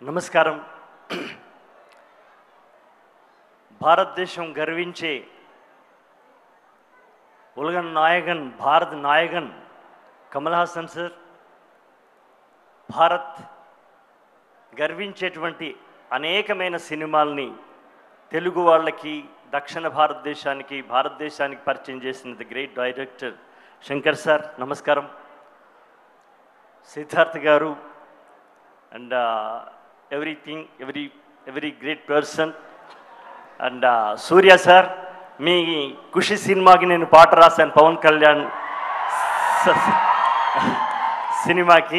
నమస్కారం భారతదేశం గర్వించే ఉలగన్ నాయగన్ భారత్ నాయగన్ కమల్ హాసన్ సార్ భారత్ గర్వించేటువంటి అనేకమైన సినిమాల్ని తెలుగు వాళ్ళకి దక్షిణ భారతదేశానికి భారతదేశానికి పరిచయం చేసిన the great director Shankar sir నమస్కారం సిద్ధార్థ్ గారు and everything every every great person and Surya sir మీ ఖుషి సినిమాకి నేను పాట రాశాను పవన్ కళ్యాణ్ స- సినిమాకి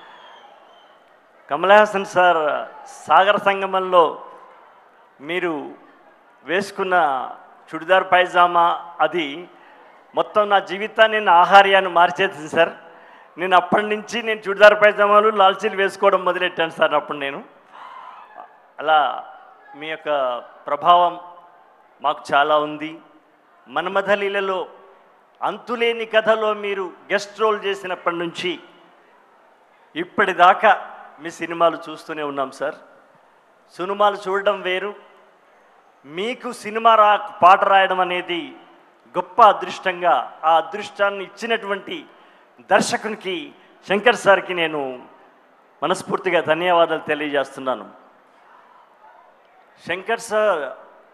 కమల్ హాసన్ సార్ సాగర సంగమంలో మీరు వేసుకున్న చుడిదార్ పైజామా అది మొత్తం నా జీవితాన్ని నా ఆహార్యాన్ని మార్చేసింది సార్ నేను అప్పటి నుంచి నేను చుడిదార్ పైజామాలు లాల్చీలు వేసుకోవడం మొదలెట్టాను సార్ అప్పుడు నేను అలా మీ యొక్క ప్రభావం మాకు చాలా ఉంది మన్మథలీలలో అంతులేని కథలో మీరు గెస్ట్ రోల్ చేసినప్పటి నుంచి ఇప్పటిదాకా మీ సినిమాలు చూస్తూనే ఉన్నాం సార్ సినిమాలు చూడడం వేరు మీకు సినిమా రా పాట రాయడం అనేది గొప్ప అదృష్టంగా ఆ అదృష్టాన్ని ఇచ్చినటువంటి దర్శకునికి శంకర్ సార్కి నేను మనస్ఫూర్తిగా ధన్యవాదాలు తెలియజేస్తున్నాను శంకర్ సార్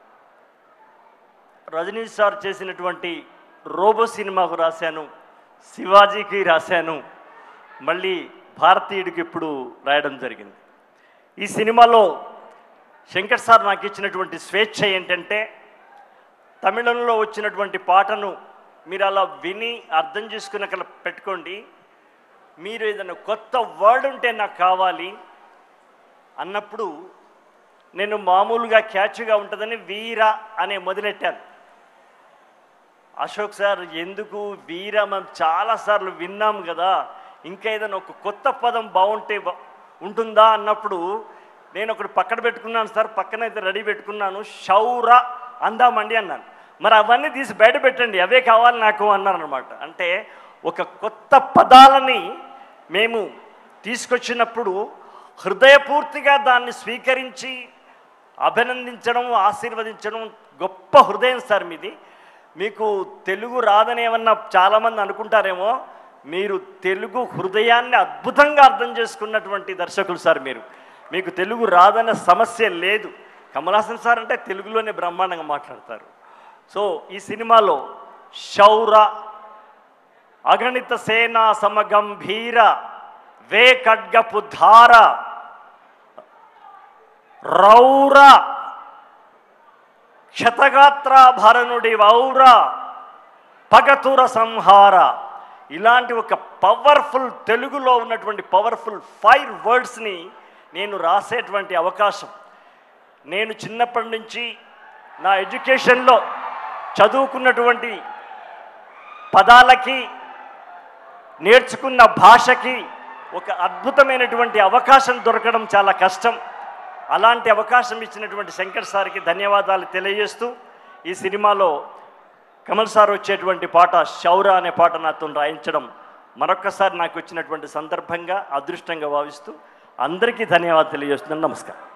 రజనీ సార్ చేసినటువంటి రోబో సినిమాకు రాశాను శివాజీకి రాశాను మళ్ళీ భారతీయుడికి ఇప్పుడు రాయడం జరిగింది ఈ సినిమాలో శంకర్ సార్ నాకు ఇచ్చినటువంటి స్వేచ్ఛ ఏంటంటే తమిళంలో వచ్చినటువంటి పాటను మీరు అలా విని అర్థం చేసుకుని అక్కడ పెట్టుకోండి మీరు ఏదైనా కొత్త వర్డ్ ఉంటే నాకు కావాలి అన్నప్పుడు నేను మామూలుగా క్యాచ్గా ఉంటుందని వీర అనే మొదలెట్టాను అశోక్ సార్ ఎందుకు వీర మనం చాలాసార్లు విన్నాం కదా ఇంకా ఏదైనా ఒక కొత్త పదం బాగుంటే బా- ఉంటుందా అన్నప్పుడు నేను ఒకటి పక్కన పెట్టుకున్నాను సార్ పక్కన అయితే రెడీ పెట్టుకున్నాను షౌర అందామండి అన్నాను మరి అవన్నీ తీసి బయట పెట్టండి అవే కావాలి నాకు అన్నారనమాట అంటే ఒక కొత్త పదాలని మేము తీసుకొచ్చినప్పుడు హృదయపూర్తిగా దాన్ని స్వీకరించి అభినందించడం ఆశీర్వదించడం గొప్ప హృదయం సార్ మీది మీకు తెలుగు రాదని ఏమన్నా చాలామంది అనుకుంటారేమో మీరు తెలుగు హృదయాన్ని అద్భుతంగా అర్థం చేసుకున్నటువంటి దర్శకులు సార్ మీరు మీకు తెలుగు రాదన్న సమస్య లేదు కమల్ హాసన్ సార్ అంటే తెలుగులోనే బ్రహ్మాండంగా మాట్లాడతారు సో ఈ సినిమాలో శౌర అగణిత సేనా సమగంభీర వే ఖడ్గపు ధార రౌర క్షతగాత్రాభరణుడి వౌర పగతుర సంహార ఇలాంటి ఒక పవర్ఫుల్ తెలుగులో ఉన్నటువంటి పవర్ఫుల్ ఫైవ్ వర్డ్స్ని నేను రాసేటువంటి అవకాశం నేను చిన్నప్పటి నుంచి నా ఎడ్యుకేషన్లో చదువుకున్నటువంటి పదాలకి నేర్చుకున్న భాషకి ఒక అద్భుతమైనటువంటి అవకాశం దొరకడం చాలా కష్టం అలాంటి అవకాశం ఇచ్చినటువంటి శంకర్ సార్కి ధన్యవాదాలు తెలియజేస్తూ ఈ సినిమాలో కమల్ సార్ వచ్చేటువంటి పాట శౌర అనే పాట నాతో రాయించడం మరొక్కసారి నాకు వచ్చినటువంటి సందర్భంగా అదృష్టంగా భావిస్తూ అందరికీ ధన్యవాదాలు తెలియజేస్తున్నాను నమస్కారం